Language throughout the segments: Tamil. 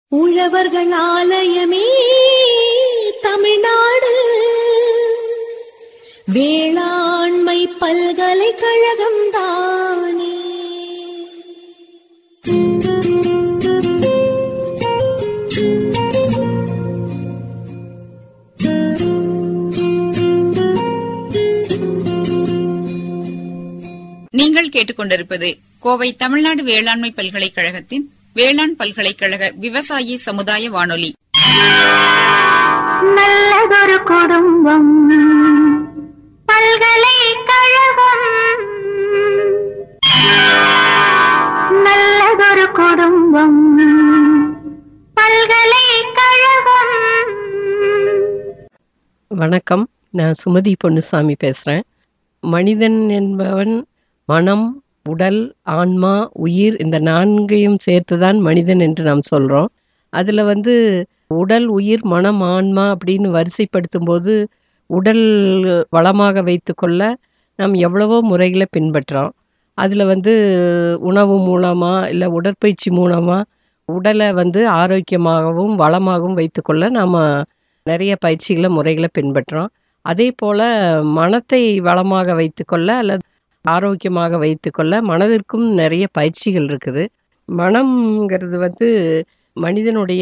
உழவர்கள் ஆலயமே தமிழ்நாடு வேளாண்மை பல்கலைக்கழகம் தானே நீங்கள் கேட்டுக்கொண்டிருப்பது கோவை தமிழ்நாடு வேளாண்மை பல்கலைக்கழகத்தின் வேளாண் பல்கலைக்கழக விவசாயி சமுதாய வானொலி நல்லதொரு குடும்பம் பல்கலைக்கழகம் நல்லதொரு குடும்பம் பல்கலைக்கழகம் வணக்கம் நான் சுமதி பொன்னுசாமி பேசுகிறேன் மனிதன் என்பவன் மனம் உடல் ஆன்மா உயிர் இந்த நான்கையும் சேர்த்து தான் மனிதன் என்று நாம் சொல்கிறோம் அதில் வந்து உடல் உயிர் மனம் ஆன்மா அப்படின்னு வரிசைப்படுத்தும் போது உடல் வளமாக வைத்துக்கொள்ள நாம் எவ்வளவோ முறைகளை பின்பற்றுறோம் அதில் வந்து உணவு மூலமாக இல்லை உடற்பயிற்சி மூலமாக உடலை வந்து ஆரோக்கியமாகவும் வளமாகவும் வைத்துக்கொள்ள நாம் நிறைய பயிற்சிகளை முறைகளை பின்பற்றுறோம் அதே போல் மனத்தை வளமாக வைத்துக்கொள்ள அல்லது ஆரோக்கியமாக வைத்துக்கொள்ள மனதிற்கும் நிறைய பயிற்சிகள் இருக்குது மனம்ங்கிறது வந்து மனிதனுடைய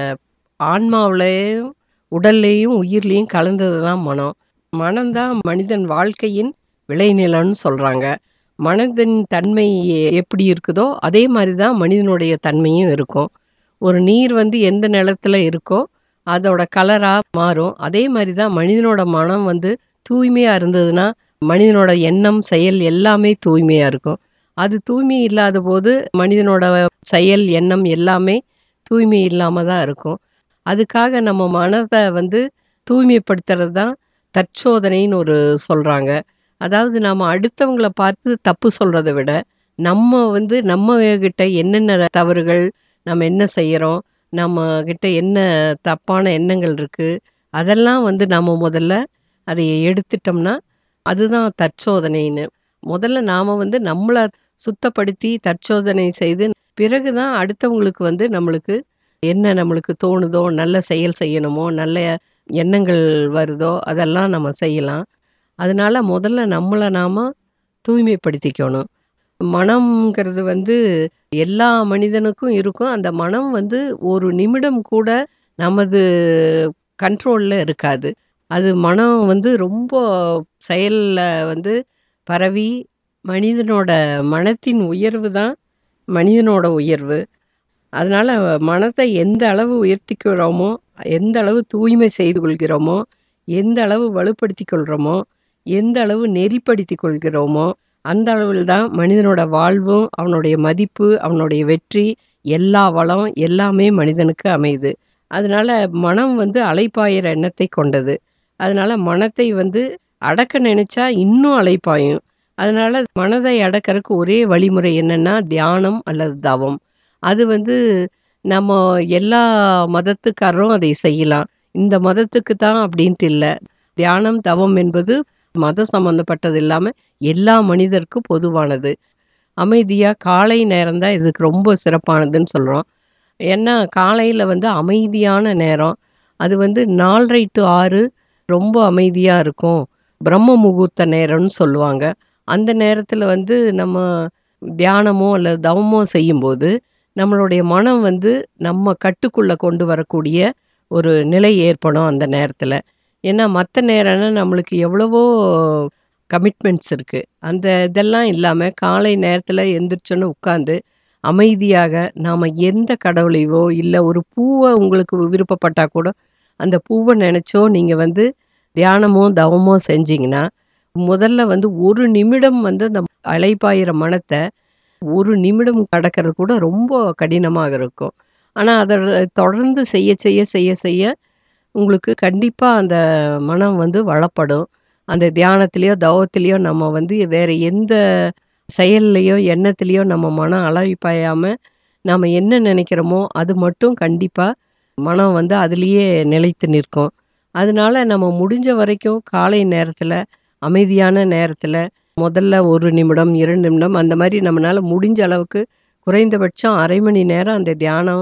ஆன்மாவிலையும் உடல்லையும் உயிர்லேயும் கலந்தது தான் மனம் மனம்தான் மனிதன் வாழ்க்கையின் விளைநிலம்னு சொல்கிறாங்க மனதின் தன்மை எப்படி இருக்குதோ அதே மாதிரி தான் மனிதனுடைய தன்மையும் இருக்கும் ஒரு நீர் வந்து எந்த நிலத்தில் இருக்கோ அதோட கலராக மாறும் அதே மாதிரி தான் மனிதனோட மனம் வந்து தூய்மையாக இருந்ததுன்னா மனிதனோட எண்ணம் செயல் எல்லாமே தூய்மையாக இருக்கும் அது தூய்மை இல்லாத போது மனிதனோட செயல் எண்ணம் எல்லாமே தூய்மை இல்லாமல் தான் இருக்கும் அதுக்காக நம்ம மனதை வந்து தூய்மைப்படுத்துறது தான் தற்சோதனைன்னு ஒரு சொல்கிறாங்க அதாவது நாம் அடுத்தவங்கள பார்த்து தப்பு சொல்கிறத விட நம்ம வந்து நம்ம கிட்ட என்னென்ன தவறுகள் நம்ம என்ன செய்கிறோம் நம்ம கிட்ட என்ன தப்பான எண்ணங்கள் இருக்குது அதெல்லாம் வந்து நம்ம முதல்ல அதை எடுத்துட்டோம்னா அதுதான் தற்சோதனைன்னு முதல்ல நாம் வந்து நம்மளை சுத்தப்படுத்தி தற்சோதனை செய்து பிறகு தான் அடுத்தவங்களுக்கு வந்து நம்மளுக்கு என்ன நம்மளுக்கு தோணுதோ நல்ல செயல் செய்யணுமோ நல்ல எண்ணங்கள் வருதோ அதெல்லாம் நம்ம செய்யலாம் அதனால முதல்ல நம்மளை நாம் தூய்மைப்படுத்திக்கணும் மனம்ங்கிறது வந்து எல்லா மனிதனுக்கும் இருக்கும் அந்த மனம் வந்து ஒரு நிமிடம் கூட நமது கண்ட்ரோலில் இருக்காது அது மனம் வந்து ரொம்ப செயலில் வந்து பரவி மனிதனோட மனத்தின் உயர்வு தான் மனிதனோட உயர்வு அதனால் மனத்தை எந்த அளவு உயர்த்திக்கிறோமோ எந்த அளவு தூய்மை செய்து கொள்கிறோமோ எந்த அளவு வலுப்படுத்தி கொள்கிறோமோ எந்த அளவு நெறிப்படுத்தி கொள்கிறோமோ அந்த அளவில் தான் மனிதனோட வாழ்வும் அவனுடைய மதிப்பு அவனுடைய வெற்றி எல்லா வளம் எல்லாமே மனிதனுக்கு அமையுது அதனால மனம் வந்து அலைப்பாயிற எண்ணத்தை கொண்டது அதனால மனத்தை வந்து அடக்க நினைச்சா இன்னும் அலைப்பாயும் அதனால மனதை அடக்கிறதுக்கு ஒரே வழிமுறை என்னன்னா தியானம் அல்லது தவம் அது வந்து நம்ம எல்லா மதத்துக்காரரும் அதை செய்யலாம் இந்த மதத்துக்கு தான் அப்படின்ட்டு இல்லை தியானம் தவம் என்பது மதம் சம்மந்தப்பட்டது இல்லாமல் எல்லா மனிதருக்கும் பொதுவானது அமைதியாக காலை நேரம் தான் இதுக்கு ரொம்ப சிறப்பானதுன்னு சொல்கிறோம் ஏன்னா காலையில் வந்து அமைதியான நேரம் அது வந்து நாலரை டு ஆறு ரொம்ப அமைதியாக இருக்கும் பிரம்ம முகூர்த்த நேரம்னு சொல்லுவாங்க அந்த நேரத்தில் வந்து நம்ம தியானமோ அல்லது தவமோ செய்யும்போது நம்மளுடைய மனம் வந்து நம்ம கட்டுக்குள்ளே கொண்டு வரக்கூடிய ஒரு நிலை ஏற்படும் அந்த நேரத்தில் ஏன்னா மற்ற நேரம்னா நம்மளுக்கு எவ்வளவோ கமிட்மெண்ட்ஸ் இருக்குது அந்த இதெல்லாம் இல்லாமல் காலை நேரத்தில் எந்திரிச்சோன்னு உட்காந்து அமைதியாக நாம் எந்த கடவுளையோ இல்லை ஒரு பூவை உங்களுக்கு விருப்பப்பட்டால் கூட அந்த பூவை நினச்சோ நீங்கள் வந்து தியானமோ தவமோ செஞ்சிங்கன்னா முதல்ல வந்து ஒரு நிமிடம் வந்து அந்த அலைப்பாயிர மனத்தை ஒரு நிமிடம் கடக்கிறது கூட ரொம்ப கடினமாக இருக்கும் ஆனால் அதை தொடர்ந்து செய்ய செய்ய செய்ய செய்ய உங்களுக்கு கண்டிப்பாக அந்த மனம் வந்து வளப்படும் அந்த தியானத்திலேயோ தவத்திலேயோ நம்ம வந்து வேறு எந்த செயல்லையோ எண்ணத்துலேயோ நம்ம மனம் அலைப்பாயாமல் நாம் என்ன நினைக்கிறோமோ அது மட்டும் கண்டிப்பாக மனம் வந்து அதுலேயே நிலைத்து நிற்கும் அதனால நம்ம முடிஞ்ச வரைக்கும் காலை நேரத்தில் அமைதியான நேரத்தில் முதல்ல ஒரு நிமிடம் இரண்டு நிமிடம் அந்த மாதிரி நம்மளால் முடிஞ்ச அளவுக்கு குறைந்தபட்சம் அரை மணி நேரம் அந்த தியானம்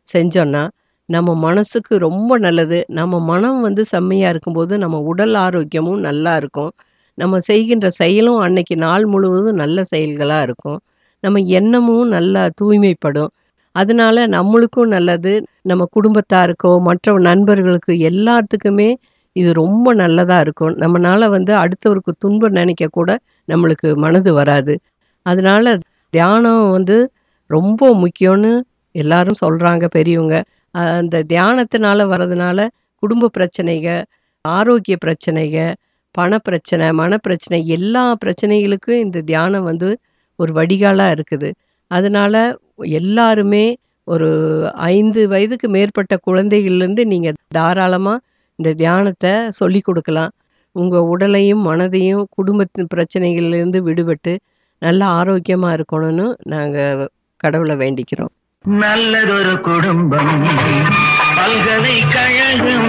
செஞ்சோன்னா நம்ம மனசுக்கு ரொம்ப நல்லது நம்ம மனம் வந்து செம்மையாக இருக்கும்போது நம்ம உடல் ஆரோக்கியமும் நல்லா இருக்கும் நம்ம செய்கின்ற செயலும் அன்னைக்கு நாள் முழுவதும் நல்ல செயல்களாக இருக்கும் நம்ம எண்ணமும் நல்லா தூய்மைப்படும் அதனால நம்மளுக்கும் நல்லது நம்ம குடும்பத்தாருக்கோ மற்ற நண்பர்களுக்கு எல்லாத்துக்குமே இது ரொம்ப நல்லதாக இருக்கும் நம்மனால வந்து அடுத்தவருக்கு துன்பம் நினைக்க கூட நம்மளுக்கு மனது வராது அதனால தியானம் வந்து ரொம்ப முக்கியம்னு எல்லாரும் சொல்கிறாங்க பெரியவங்க அஹ் அந்த தியானத்தினால வர்றதுனால குடும்ப பிரச்சனைக ஆரோக்கிய பிரச்சனைக பணப்பிரச்சனை மனப்பிரச்சனை எல்லா பிரச்சனைகளுக்கும் இந்த தியானம் வந்து ஒரு வடிகாலாக இருக்குது அதனால எல்லாருமே ஒரு ஐந்து வயதுக்கு மேற்பட்ட குழந்தைகள்லேருந்து நீங்கள் தாராளமாக இந்த தியானத்தை சொல்லி கொடுக்கலாம் உங்கள் உடலையும் மனதையும் குடும்பத்தின் பிரச்சனைகள்லேருந்து விடுபட்டு நல்ல ஆரோக்கியமாக இருக்கணும்னு நாங்கள் கடவுளை வேண்டிக்கிறோம் நல்லதொரு குடும்பம் பல்கலைக்கழகம்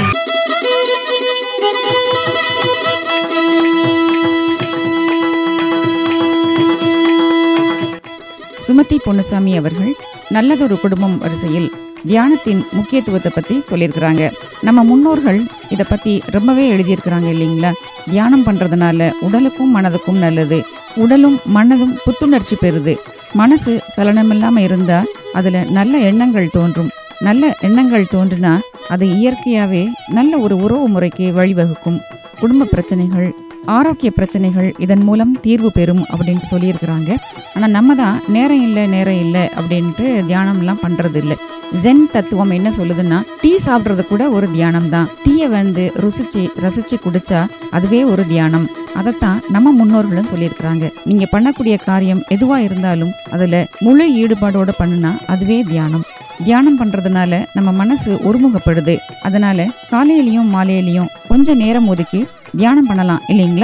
சுமதி பொன்னுசாமி அவர்கள் நல்லதொரு குடும்பம் வரிசையில் தியானத்தின் முக்கியத்துவத்தை பத்தி சொல்லியிருக்கிறாங்க நம்ம முன்னோர்கள் இத பத்தி ரொம்பவே எழுதியிருக்கிறாங்க இல்லைங்களா தியானம் பண்றதுனால உடலுக்கும் மனதுக்கும் நல்லது உடலும் மனதும் புத்துணர்ச்சி பெறுது மனசு சலனமில்லாம இருந்தா அதுல நல்ல எண்ணங்கள் தோன்றும் நல்ல எண்ணங்கள் தோன்றுனா அது இயற்கையாவே நல்ல ஒரு உறவு முறைக்கு வழிவகுக்கும் குடும்ப பிரச்சனைகள் ஆரோக்கிய பிரச்சனைகள் இதன் மூலம் தீர்வு பெறும் அப்படின்ட்டு சொல்லியிருக்கிறாங்க ஆனால் நம்ம தான் நேரம் இல்லை நேரம் இல்லை அப்படின்ட்டு தியானம்லாம் பண்ணுறது இல்லை ஜென் தத்துவம் என்ன சொல்லுதுன்னா டீ சாப்பிட்றது கூட ஒரு தியானம் தான் டீயை வந்து ருசிச்சு ரசிச்சு குடிச்சா அதுவே ஒரு தியானம் அதைத்தான் நம்ம முன்னோர்களும் சொல்லியிருக்கிறாங்க நீங்க பண்ணக்கூடிய காரியம் எதுவா இருந்தாலும் அதுல முழு ஈடுபாடோட பண்ணுனா அதுவே தியானம் தியானம் பண்றதுனால நம்ம மனசு ஒருமுகப்படுது அதனால காலையிலயும் மாலையிலயும் கொஞ்ச நேரம் ஒதுக்கி தியானம் பண்ணலாம் இல்லைங்களா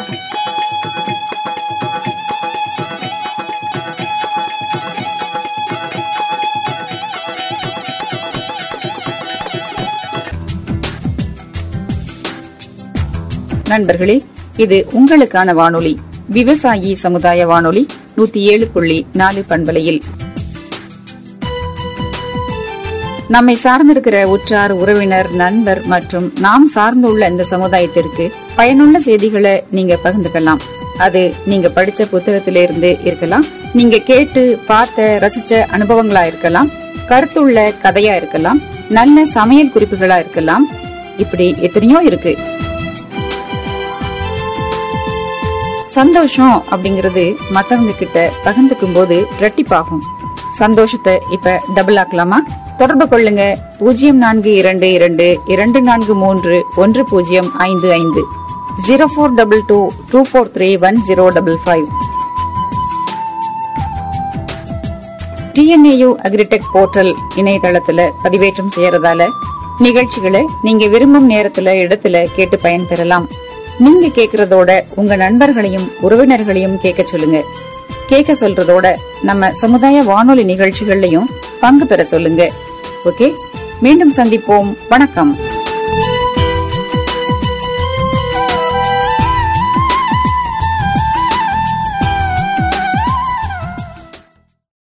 நண்பர்களே இது உங்களுக்கான வானொலி விவசாயி சமுதாய வானொலி நூத்தி ஏழு புள்ளி நாலு பண்பலையில் நம்மை சார்ந்திருக்கிற உற்றார் உறவினர் நண்பர் மற்றும் நாம் சார்ந்துள்ள இந்த சமுதாயத்திற்கு பயனுள்ள செய்திகளை நீங்க பகிர்ந்துக்கலாம் அது நீங்க படிச்ச புத்தகத்திலிருந்து இருக்கலாம் நீங்க கேட்டு பார்த்த ரசிச்ச அனுபவங்களா இருக்கலாம் கருத்துள்ள கதையா இருக்கலாம் நல்ல சமையல் குறிப்புகளா இருக்கலாம் இப்படி எத்தனையோ இருக்கு சந்தோஷம் அப்படிங்கறது மத்தவங்க கிட்ட பகிர்ந்துக்கும் போது ரெட்டிப்பாகும் சந்தோஷத்தை இப்ப டபுள் ஆக்கலாமா தொடர்பு கொள்ளுங்க பூஜ்ஜியம் நான்கு இரண்டு இரண்டு இரண்டு நான்கு மூன்று ஒன்று பூஜ்ஜியம் ஐந்து ஐந்து zero four double two two four three one zero double five TNAU Agritech portal இணையதளத்துல பதிவேற்றம் செய்யறதால நிகழ்ச்சிகளை நீங்க விரும்பும் நேரத்துல இடத்துல கேட்டு பயன்பெறலாம் நீங்க கேக்குறதோட உங்க நண்பர்களையும் உறவினர்களையும் கேட்க சொல்லுங்க கேட்க சொல்றதோட நம்ம சமுதாய வானொலி நிகழ்ச்சிகள்லயும் பங்கு பெற சொல்லுங்க ஓகே மீண்டும் சந்திப்போம் வணக்கம்